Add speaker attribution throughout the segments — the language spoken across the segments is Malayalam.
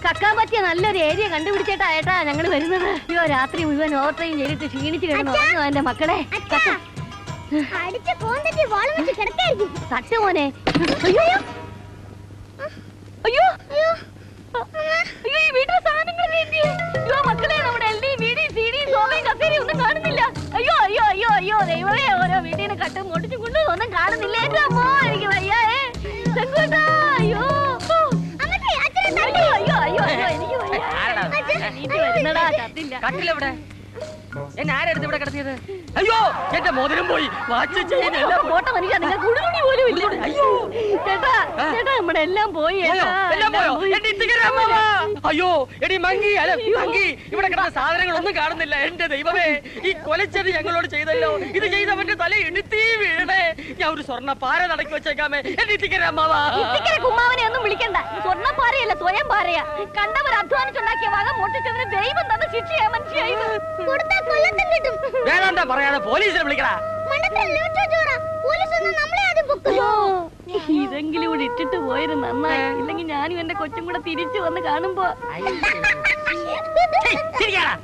Speaker 1: കക്കാൻ പറ്റിയ നല്ലൊരു ഏരിയ കണ്ടുപിടിച്ചേട്ടാ ഏട്ടാ ഞങ്ങൾ വരുന്നത് അയ്യോ രാത്രി മുഴുവൻ ഓവർ ടൈം ചെയ്തിട്ട് ക്ഷീണിച്ച് കിടന്നു ഉറങ്ങുവാ എന്റെ മക്കളെ കക്ക-
Speaker 2: അടിച്ച് കോന്തട്ടി വാളം വെച്ച് കിടക്കായിരിക്കും
Speaker 1: തട്ട് മോനെ അയ്യോ അയ്യോ അയ്യോ
Speaker 2: അയ്യോ
Speaker 1: അയ്യോ ഈ വീട്ടിലെ സാധനങ്ങളൊക്കെ എന്തിയെ? അയ്യോ മക്കളെ നമ്മുടെ L D V D C D സോമയും കസേരയും ഒന്നും കാണുന്നില്ല അയ്യോ അയ്യോ അയ്യോ അയ്യോ ദൈവമേ ഓരോ വീട്ടിനെ കട്ടും മുടിച്ചും കൊണ്ട് ഒന്നും കാണുന്നില്ല എന്റെ അമ്മോ എനിക്ക് വയ്യേ ശങ്കുവേട്ടാ, അയ്യോ
Speaker 2: അമ്മച്ചി അച്ഛനെ
Speaker 1: അയ്യോ അയ്യോ അയ്യോ അയ്യോ എനിക്ക് വയ്യ എണീറ്റ് വരുന്നടാ ചത്തില്ല
Speaker 3: കട്ടിലെവിടെ എന്നെ ആരെടുത്ത് ഇവിടെ കിടത്തിയത് അയ്യോ എന്റെ മോതിരം പോയി വാച്ച് ചെയിൻ എല്ലാം പോയി.
Speaker 1: പോട്ടെ മനുഷ്യ നിങ്ങൾ കുടുകുടി പോലും ഇല്ല
Speaker 3: അയ്യോ.
Speaker 1: ചേട്ടാ ചേട്ടാ നമ്മുടെ എല്ലാം പോയി
Speaker 3: പോയോ
Speaker 1: ചേട്ടാ,
Speaker 3: എല്ലാം പോയോ
Speaker 1: പോയി.
Speaker 3: എന്റെ ഇത്തിക്കര അമ്മാവാ. അയ്യോ എടി മങ്കി അല്ല മങ്കി ഇവിടെ കിടന്ന സാധനങ്ങളൊന്നും കാണുന്നില്ല എന്റെ ദൈവമേ ഈ കൊലച്ചത് ഞങ്ങളോട് ചെയ്തല്ലോ ഇത് ചെയ്തവന്റെ തല ഇടുത്തി വീണേ ഞാൻ ഒരു സ്വർണ്ണ പാര നടക്കി വെച്ചേക്കാമേ എന്റെ ഇത്തിക്കര അമ്മാവാ
Speaker 1: ഇത്തിക്കര കുമ്മാവനെ ഒന്നും വിളിക്കണ്ട സ്വർണ്ണ പാറയല്ല സ്വയം പാറയാ കണ്ടവർ അധ്വാനിച്ചുണ്ടാക്കിയ വക മോട്ടിച്ചതിന് ദൈവം തന്ന ശിക്ഷയാ മനുഷ്യ ഇത്
Speaker 2: കൊടുത്താ കൊല്ലത്തും കിട്ടും
Speaker 3: വേദാന്ത പറയാതെ പോലീസിനെ വിളിക്കടാ
Speaker 2: മണ്ടത്തിൽ ലൂട്ട് ചോറ പോലീസ് വന്ന് നമ്മളെ ആദ്യം പൊക്കും
Speaker 1: അയ്യോ ഇതെങ്കിലും കൂടി ഇട്ടിട്ട് പോയത് നന്നായി ഇല്ലെങ്കിൽ ഞാനും എന്റെ കൊച്ചും കൂടെ തിരിച്ചു വന്ന് കാണുമ്പോ
Speaker 3: ചിരിക്കാടാ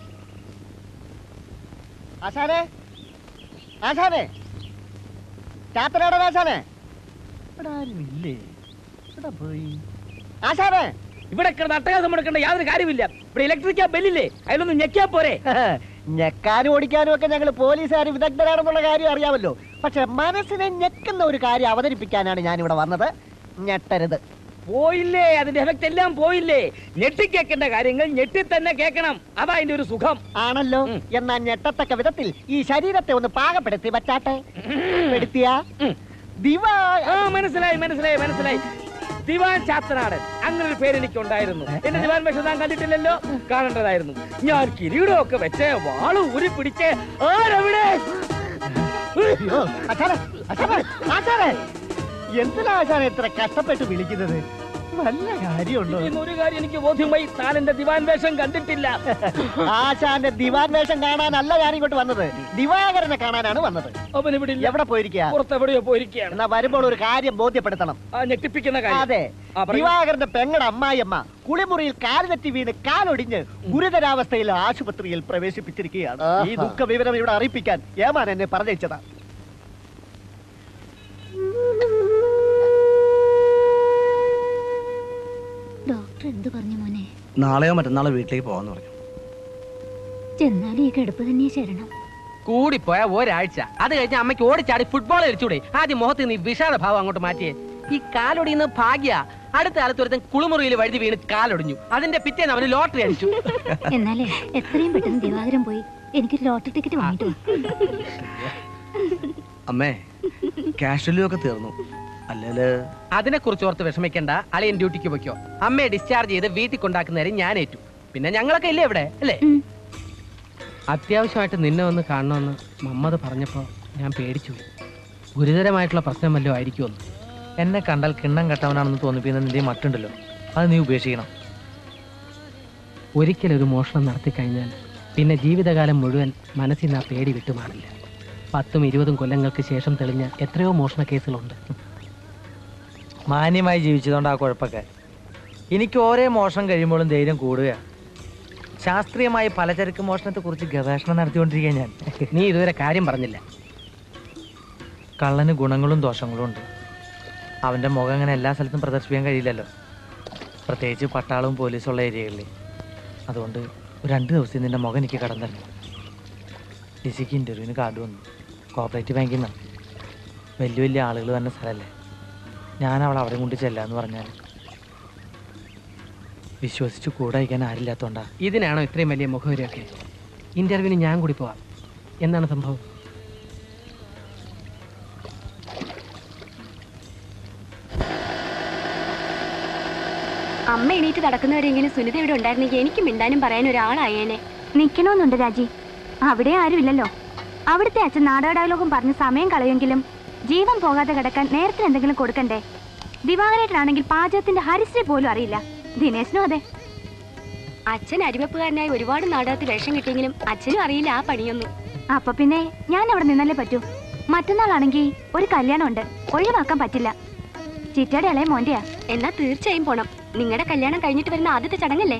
Speaker 4: ആശാനെ ആശാനെ ചാത്തനാടൻ ആശാനെ ഇവിടെ ആരുമില്ലേ ഇവിടെ പോയി ആശാനെ
Speaker 3: ഇവിടെ കിടന്ന് അട്ടകാസം എടുക്കേണ്ട യാതൊരു കാര്യമില്ല ഇവിടെ ഇലക്ട്രിക്കാ ബെല്ലില്ലേ അതിലൊന്ന് ഞെക്കിയാ പോരെ
Speaker 4: ഞെക്കാനും ഓടിക്കാനും ഒക്കെ ഞങ്ങൾ പോലീസുകാർ വിദഗ്ധരാണെന്നുള്ള കാര്യം അറിയാമല്ലോ പക്ഷെ മനസ്സിനെ ഞെക്കുന്ന ഒരു കാര്യം അവതരിപ്പിക്കാനാണ് ഞാൻ ഇവിടെ വന്നത് ഞെട്ടരുത്
Speaker 3: പോയില്ലേ അതിന്റെ എഫക്ട് എല്ലാം പോയില്ലേ ഞെട്ടി കേൾക്കേണ്ട കാര്യങ്ങൾ ഞെട്ടി തന്നെ കേൾക്കണം അതാ അതിന്റെ ഒരു സുഖം
Speaker 4: ആണല്ലോ
Speaker 3: ഉം.
Speaker 4: എന്നാ ഞെട്ടത്തക്ക വിധത്തിൽ ഈ ശരീരത്തെ ഒന്ന് പാകപ്പെടുത്തി വച്ചാട്ടെ പെടുത്തിയ
Speaker 3: ഉം.
Speaker 4: ദിവാ
Speaker 3: ആ മനസ്സിലായി മനസ്സിലായി മനസ്സിലായി ദിവാൻ ചാത്തനാടൻ അങ്ങനെ ഒരു പേര് എനിക്ക് ഉണ്ടായിരുന്നു എന്റെ ദിവാൻ വേഷം താൻ കണ്ടിട്ടില്ലല്ലോ കാണേണ്ടതായിരുന്നു ഞാൻ കിരീടമൊക്കെ വെച്ച് വാള് ഊരി പിടിച്ച് ആരവിടെ
Speaker 4: അയ്യോ, ആശാനെ, ആശാനെ, ആശാനെ. എന്തിനാ ആശാനെ ഇത്ര കഷ്ടപ്പെട്ട് വിളിക്കുന്നത് നല്ല കാര്യമുണ്ടോ
Speaker 3: ഇന്ന് ഒരു കാര്യം എനിക്ക് ബോധ്യമായി താൻ എന്റെ ദിവാൻ വേഷം കണ്ടിട്ടില്ല
Speaker 4: ആശാന്റെ ദിവാൻ വേഷം കാണാനല്ല ഞാൻ ഇങ്ങോട്ട് വന്നത് ദിവാകരനെ കാണാനാണ് വന്നത്
Speaker 3: അവൻ ഇവിടെ ഇല്ല
Speaker 4: എവിടെ പോയിരിക്കുക
Speaker 3: പുറത്തെവിടെയോ പോയിരിക്കുകയാണ്
Speaker 4: എന്നാ വരുമ്പോൾ ഒരു കാര്യം ബോധ്യപ്പെടുത്തണം
Speaker 3: ആ ഞെട്ടിപ്പിക്കുന്ന കാര്യം
Speaker 4: അതെ
Speaker 3: ആ, പറയൂ.
Speaker 4: ദിവാകരന്റെ പെങ്ങടെ അമ്മായിയമ്മ കുളിമുറിയിൽ കാല് തെറ്റി വീണ് കാലൊടിഞ്ഞ് ഗുരുതരാവസ്ഥയിൽ ആശുപത്രിയിൽ പ്രവേശിപ്പിച്ചിരിക്കുകയാണ് ഈ ദുഃഖ വിവരം ഇവിടെ അറിയിപ്പിക്കാൻ ഏമാൻ എന്നെ പറഞ്ഞയച്ചതാ
Speaker 2: ഡോക്ടർ എന്ത് പറഞ്ഞു മോനെ
Speaker 5: നാളെയോ മറ്റന്നാളോ വീട്ടിലേക്ക് പോകാന്ന് പറഞ്ഞു
Speaker 2: ചെന്നാലും ഈ കിടപ്പ് തന്നെ ശരണം
Speaker 6: കൂടിപ്പോയ ഒരാഴ്ച അത് കഴിഞ്ഞ് അമ്മയ്ക്ക് ഓടിച്ചാടി ഫുട്ബോൾ കളിച്ചൂടെ ആദ്യം മുഖത്ത് നിന്ന് ഈ വിഷാദ ഭാവം അങ്ങോട്ട് മാറ്റിയേ ഈ കാലൊടിയുന്ന ഭാഗ്യ അടുത്ത കാലത്ത് ഒരുത്തൻ കുളിമുറിയിൽ വഴുതി വീണ് കാലൊടിഞ്ഞു അതിന്റെ പിറ്റേന്ന് അവന് ലോട്ടറി അടിച്ചു
Speaker 2: എന്നാലേ എത്രയും പെട്ടെന്ന് ദിവാകരൻ പോയി എനിക്ക് ലോട്ടറി ടിക്കറ്റ് വാങ്ങിട്ടു
Speaker 5: അമ്മേ ക്യാഷ് ഒക്കെ തീർന്നു അല്ലേല്
Speaker 6: അതിനെ കുറിച്ച് ഓർത്ത് വിഷമിക്കണ്ട അളിയൻ ഡ്യൂട്ടിക്ക് പൊയ്ക്കോ അമ്മയെ ഡിസ്ചാർജ് ചെയ്ത് വീട്ടിൽ കൊണ്ടാക്കുന്നവരെ ഞാൻ ഏറ്റു പിന്നെ ഞങ്ങളൊക്കെ ഇല്ലേ ഇവിടെ അല്ലേ
Speaker 2: ഉം.
Speaker 6: അത്യാവശ്യമായിട്ട് നിന്നെ ഒന്ന് കാണണമെന്ന് മമ്മത് പറഞ്ഞപ്പോ ഞാൻ പേടിച്ചു പോയി. ഗുരുതരമായിട്ടുള്ള പ്രശ്നം വല്ലതും ആയിരിക്കുമെന്ന്
Speaker 5: എന്നെ കണ്ടാൽ കിണ്ണം കെട്ടവനാണെന്ന് തോന്നിപ്പിക്കുന്ന നിന്റെ ഈ മട്ടുണ്ടല്ലോ അത് നീ ഉപേക്ഷിക്കണം
Speaker 6: ഒരിക്കലൊരു മോഷണം നടത്തി കഴിഞ്ഞാൽ പിന്നെ ജീവിതകാലം മുഴുവൻ മനസ്സിൽ നിന്ന് ആ പേടി വിട്ടുമാറില്ല പത്തും ഇരുപതും കൊല്ലങ്ങൾക്ക് ശേഷം തെളിഞ്ഞ എത്രയോ മോഷണ കേസുകളുണ്ട്
Speaker 5: മാന്യമായി ജീവിച്ചതുകൊണ്ട് ആ കുഴപ്പമൊക്കെ എനിക്ക് ഓരോ മോഷണം കഴിയുമ്പോഴും ധൈര്യം കൂടുകയാണ് ശാസ്ത്രീയമായി പലചരക്ക് മോഷണത്തെ കുറിച്ച് ഗവേഷണം നടത്തിക്കൊണ്ടിരിക്കുക ഞാൻ
Speaker 6: നീ ഇതുവരെ കാര്യം പറഞ്ഞില്ല
Speaker 5: കള്ളന് ഗുണങ്ങളും ദോഷങ്ങളും ഉണ്ട് അവന്റെ മുഖം അങ്ങനെ എല്ലാ സ്ഥലത്തും പ്രദർശിപ്പിക്കാൻ കഴിയില്ലല്ലോ പ്രത്യേകിച്ച് പട്ടാളവും പോലീസും ഉള്ള ഏരിയകളിൽ അതുകൊണ്ട് ഒരു രണ്ട് ദിവസം നിന്റെ മുഖം എനിക്ക് കടം തന്നെ ലിസിക്ക് ഇൻ്റർവ്യൂവിന് കാർഡ് വന്നു കോപ്പറേറ്റീവ് ബാങ്കിൽ നിന്നാണ് വലിയ വലിയ ആളുകൾ വന്ന സ്ഥലമല്ലേ ഞാൻ അവൾ അവിടെ കൊണ്ട് ചെല്ലാന്ന് പറഞ്ഞാൽ വിശ്വസിച്ച് കൂടെ അയക്കാൻ ആരില്ലാത്തോണ്ടാ
Speaker 6: ഇതിനാണോ ഇത്രയും വലിയ മുഖവരിയൊക്കെ ഇന്റർവ്യൂവിന് ഞാൻ കൂടി പോവാം എന്താണ് സംഭവം
Speaker 7: അമ്മ എണീറ്റ് നടക്കുന്നവരെങ്കിലും സുനിത ഇവിടെ ഉണ്ടായിരുന്നെങ്കിൽ എനിക്ക് മിണ്ടാനും പറയാനും ഒരാളായേനെ
Speaker 2: നിക്കണമെന്നുണ്ട് രാജി അവിടെ ആരുമില്ലല്ലോ അവിടുത്തെ അച്ഛൻ നാടക ഡയലോഗും പറഞ്ഞ് സമയം കളയുമെങ്കിലും ജീവൻ പോകാതെ കിടക്കാൻ നേരത്തിന് എന്തെങ്കിലും കൊടുക്കണ്ടേ ദിവാകരേട്ടനാണെങ്കിൽ പാചകത്തിന്റെ ഹരിശ്രീ പോലും അറിയില്ല ദിനേശനും അതെ
Speaker 7: അച്ഛൻ അരിവെപ്പുകാരനായി ഒരുപാട് നാടകത്തിൽ വേഷം കിട്ടിയെങ്കിലും അച്ഛനും അറിയില്ല ആ പണിയൊന്നും
Speaker 2: അപ്പൊ പിന്നെ ഞാൻ അവിടെ നിന്നല്ലേ പറ്റൂ മറ്റന്നാളാണെങ്കിൽ ഒരു കല്യാണം ഉണ്ട് ഒഴിവാക്കാൻ പറ്റില്ല ചിറ്റയുടെ ഇളയ മോന്റെയാ
Speaker 7: എന്നാ തീർച്ചയായും പോണം നിങ്ങളുടെ കല്യാണം കഴിഞ്ഞിട്ട് വരുന്ന ആദ്യത്തെ ചടങ്ങല്ലേ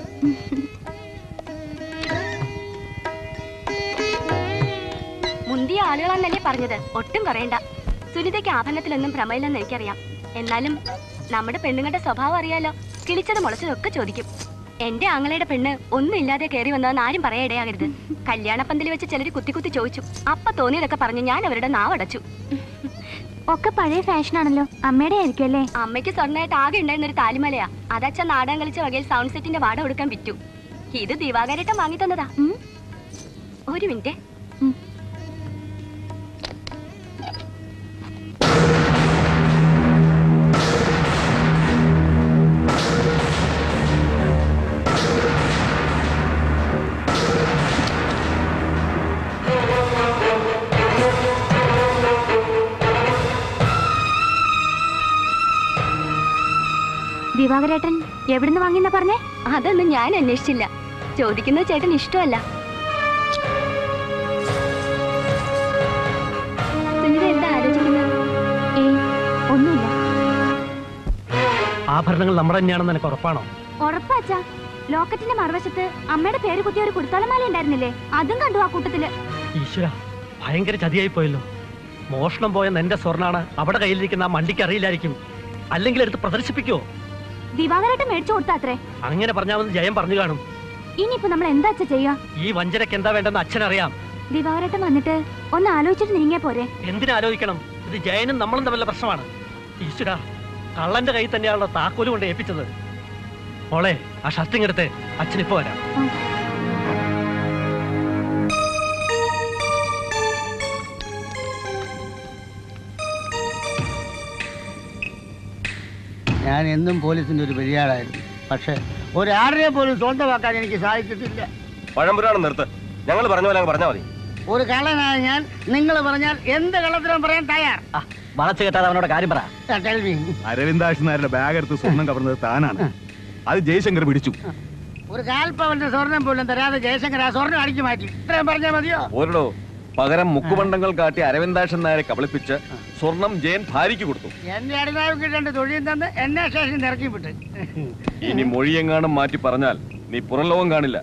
Speaker 7: മുന്തിയ ആളുകളാന്നല്ലേ പറഞ്ഞത് ഒട്ടും കുറയണ്ട സുനിതയ്ക്ക് ആഭരണത്തിലൊന്നും ഭ്രമയില്ലെന്ന് എനിക്കറിയാം എന്നാലും നമ്മുടെ പെണ്ണുങ്ങളുടെ സ്വഭാവം അറിയാലോ കിളിച്ചത് മുളച്ചതൊക്കെ ചോദിക്കും എന്റെ ആങ്ങളയുടെ പെണ്ണ് ഒന്നും ഇല്ലാതെ കയറി വന്നതെന്ന് ആരും പറയാൻ ഇടയാകരുത് കല്യാണപ്പന്തലിൽ വെച്ച് ചിലർ കുത്തി കുത്തി ചോദിച്ചു അപ്പൊ തോന്നിയതൊക്കെ പറഞ്ഞ് ഞാൻ അവരുടെ നാവടച്ചു
Speaker 2: ഒക്കെ പഴയ ഫാഷനാണല്ലോ അമ്മയുടെ ആയിരിക്കും അല്ലേ
Speaker 7: അമ്മയ്ക്ക് സ്വർണ്ണമായിട്ട് ആകെ ഉണ്ടായിരുന്ന ഒരു താലിമലയാ അതച്ഛ നാടകം കളിച്ച വകയിൽ സൗണ്ട് സെറ്റിന്റെ വാട കൊടുക്കാൻ വിറ്റു ഇത് ദിവാകരട്ടം വാങ്ങി തന്നതാ
Speaker 2: ഉം.
Speaker 7: ഒരു മിനിറ്റ്
Speaker 2: ഉം. ദിവാകരേട്ടൻ എവിടുന്ന് വാങ്ങിയെന്നാ പറഞ്ഞേ
Speaker 7: അതൊന്നും ഞാൻ അന്വേഷിച്ചില്ല ചോദിക്കുന്നത് ചേട്ടൻ ഇഷ്ടമല്ല സുനിത എന്താ ആലോചിക്കുന്നത്
Speaker 2: ഏയ് ഒന്നുമില്ല
Speaker 6: ആഭരണങ്ങൾ നമ്മുടെ തന്നെയാണെന്ന് എനിക്ക് ഉറപ്പാണോ
Speaker 2: ഉറപ്പാച്ചാ ലോക്കറ്റിന്റെ മറുവശത്ത് അമ്മയുടെ പേര് കുത്തിയ ഒരു കുടുത്തോളമാല ഉണ്ടായിരുന്നില്ലേ അതും കണ്ടു ആ കൂട്ടത്തില്
Speaker 6: ഈശ്വര ഭയങ്കര ചതിയായി പോയല്ലോ മോഷണം പോയ എന്റെ സ്വർണ്ണാണ് അവിടെ കയ്യിലിരിക്കുന്ന ആ മണ്ടിക്ക് അറിയില്ലായിരിക്കും അല്ലെങ്കിൽ എടുത്ത് പ്രദർശിപ്പിക്കോ
Speaker 2: ദിവാകരേട്ടൻ മേടിച്ചു കൊടുത്താത്രേ
Speaker 6: അങ്ങനെ പറഞ്ഞാൽ ജയം പറഞ്ഞു കാണും
Speaker 2: ഇനിയിപ്പോ നമ്മൾ എന്താ അച്ഛ ചെയ്യാ
Speaker 6: ഈ വഞ്ചനയ്ക്ക് എന്താ വേണ്ടെന്ന് അച്ഛനറിയാം
Speaker 2: ദിവാകരേട്ടൻ വന്നിട്ട് ഒന്ന് ആലോചിച്ചിട്ട് നീങ്ങിയ പോരെ
Speaker 6: എന്തിനാലോചിക്കണം ഇത് ജയനും നമ്മളും തമ്മിലുള്ള പ്രശ്നമാണ് ഈശ്വര കള്ളന്റെ കയ്യിൽ തന്നെയാണല്ലോ താക്കോല് കൊണ്ട് ഏൽപ്പിച്ചത് മോളെ ആ ഷർട്ടിങ് എടുത്ത് അച്ഛനിപ്പോ വരാം
Speaker 8: ഞാൻ എന്നും പോലീസിന്റെ ഒരു ബലിയാടായിരുന്നു പക്ഷേ ഒരാടിനെ പോലും സ്വന്തമാക്കാൻ എനിക്ക് സാധിച്ചിട്ടില്ല
Speaker 9: പഴംപുരാണം നിർത്ത് ഞങ്ങൾ പറഞ്ഞ പോലെ അങ്ങ് പറഞ്ഞാൽ മതി
Speaker 8: ഒരു കള്ളനായ ഞാൻ നിങ്ങൾ പറഞ്ഞാൽ എന്ത് കള്ളത്തിനും പറയാൻ തയ്യാർ
Speaker 4: വളച്ചു കെട്ടാതെ അവനോട് കാര്യം പറ
Speaker 8: Tell me.
Speaker 10: അരവിന്ദാഷ് നായരുടെ ബാഗ് എടുത്ത് സ്വർണം കവർന്നത് താനാണ് അത് ജയശങ്കർ പിടിച്ചു
Speaker 8: ഒരു കാൽപ്പവന്റെ സ്വർണം പോലും തരാതെ ജയശങ്കർ ആ സ്വർണം അടിച്ചു മാറ്റി ഇത്രയും പറഞ്ഞാൽ മതിയോ
Speaker 9: പോരടോ പകരം മുക്കുമണ്ഡങ്ങൾ കാട്ടി അരവിന്ദാക്ഷൻ നായരെ കബളിപ്പിച്ച് സ്വർണം ജയൻ ഭാര്യയ്ക്ക് കൊടുത്തു
Speaker 8: എന്റെ അടിനാവ് കിട്ടേണ്ട തൊഴിൽ തന്ന് എന്നെ സ്റ്റേഷൻ ഇറക്കി വിട്ട്
Speaker 9: ഇനി മൊഴിയെങ്ങാനും മാറ്റി പറഞ്ഞാൽ നീ പുറം ലോകം കാണില്ല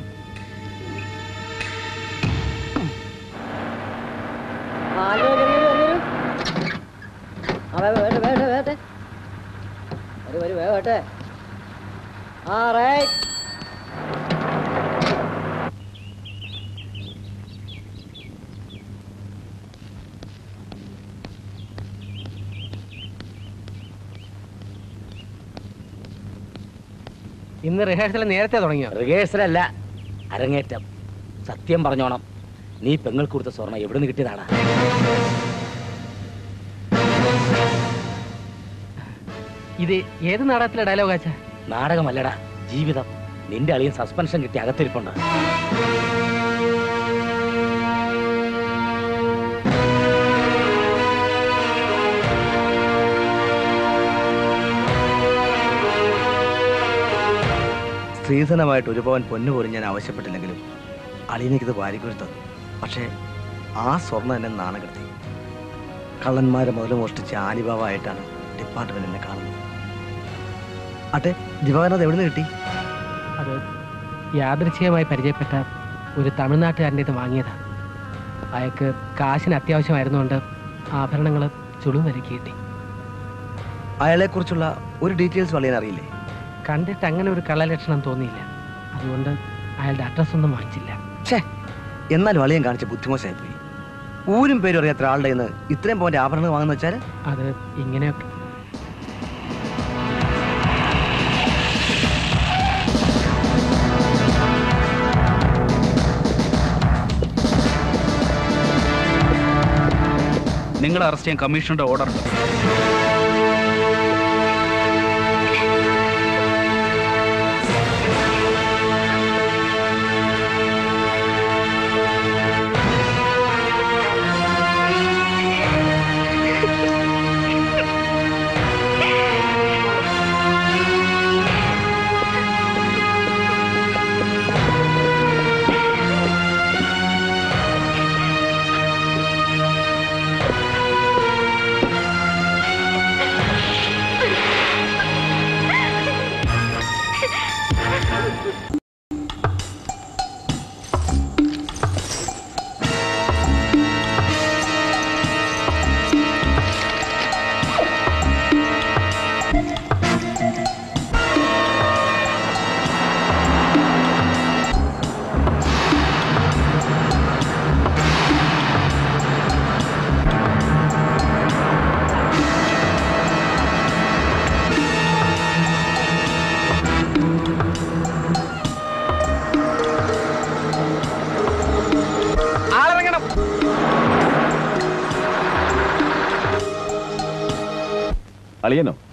Speaker 6: ഇന്ന് റിഹേഴ്സൽ നേരത്തെ തുടങ്ങിയോ
Speaker 11: റിഹേഴ്സലല്ല അരങ്ങേറ്റം സത്യം പറഞ്ഞോണം നീ പെങ്ങൾക്ക് കൊടുത്ത സ്വർണം എവിടെ നിന്ന് കിട്ടിയതാടാ
Speaker 6: ഇത് ഏത് നാടകത്തിലെ ഡയലോഗ് ആച്ചാ
Speaker 11: നാടകമല്ലടാ ജീവിതം നിന്റെ അളിയൻ സസ്പെൻഷൻ കിട്ടി അകത്തിരിപ്പുണ്ട്
Speaker 12: സ്ത്രീധനമായിട്ട് ഒരു പവൻ പൊന്നു പോലും ഞാൻ ആവശ്യപ്പെട്ടില്ലെങ്കിലും അളിയനിക്കിത് വാരിക്കൊരു തന്നു പക്ഷേ ആ സ്വർണ്ണം എന്നെ നാണകെടുത്തി കള്ളന്മാരെ മുതൽ മോഷ്ടിച്ച ആലിബാബായിട്ടാണ് ഡിപ്പാർട്ട്മെന്റ് എന്നെ കാണുന്നത് അട്ടെ ദിവാകരൻ അത് എവിടെ നിന്ന് കിട്ടി
Speaker 6: അത് യാദൃച്ഛികമായി പരിചയപ്പെട്ട ഒരു തമിഴ്നാട്ടുകാരൻ്റെ ഇത് വാങ്ങിയതാ അയാൾക്ക് കാശിന് അത്യാവശ്യമായിരുന്നുകൊണ്ട് ആഭരണങ്ങൾ ചുളും വരക്കി കിട്ടി
Speaker 12: അയാളെക്കുറിച്ചുള്ള ഒരു ഡീറ്റെയിൽസ് അളിയൻ അറിയില്ലേ
Speaker 6: കണ്ടിട്ട് അങ്ങനെ ഒരു കള്ളലക്ഷണം തോന്നിയില്ല അതുകൊണ്ട് അയാളുടെ അഡ്രസ് ഒന്നും വാങ്ങിച്ചില്ല
Speaker 12: ഛേ എന്നാലും അളിയൻ കാണിച്ച ബുദ്ധിമോശമായി പോയി ഊരും പേരും അറിയാത്ത ആളുടെ നിന്ന് ഇത്രയും പോന്റെ ആഭരണങ്ങൾ വാങ്ങുന്ന വെച്ചാൽ
Speaker 6: അത് ഇങ്ങനെയൊക്കെ
Speaker 10: നിങ്ങളെ അറസ്റ്റ് ചെയ്യാൻ കമ്മീഷണറുടെ ഓർഡർ ഉണ്ട്
Speaker 9: അളിയനോ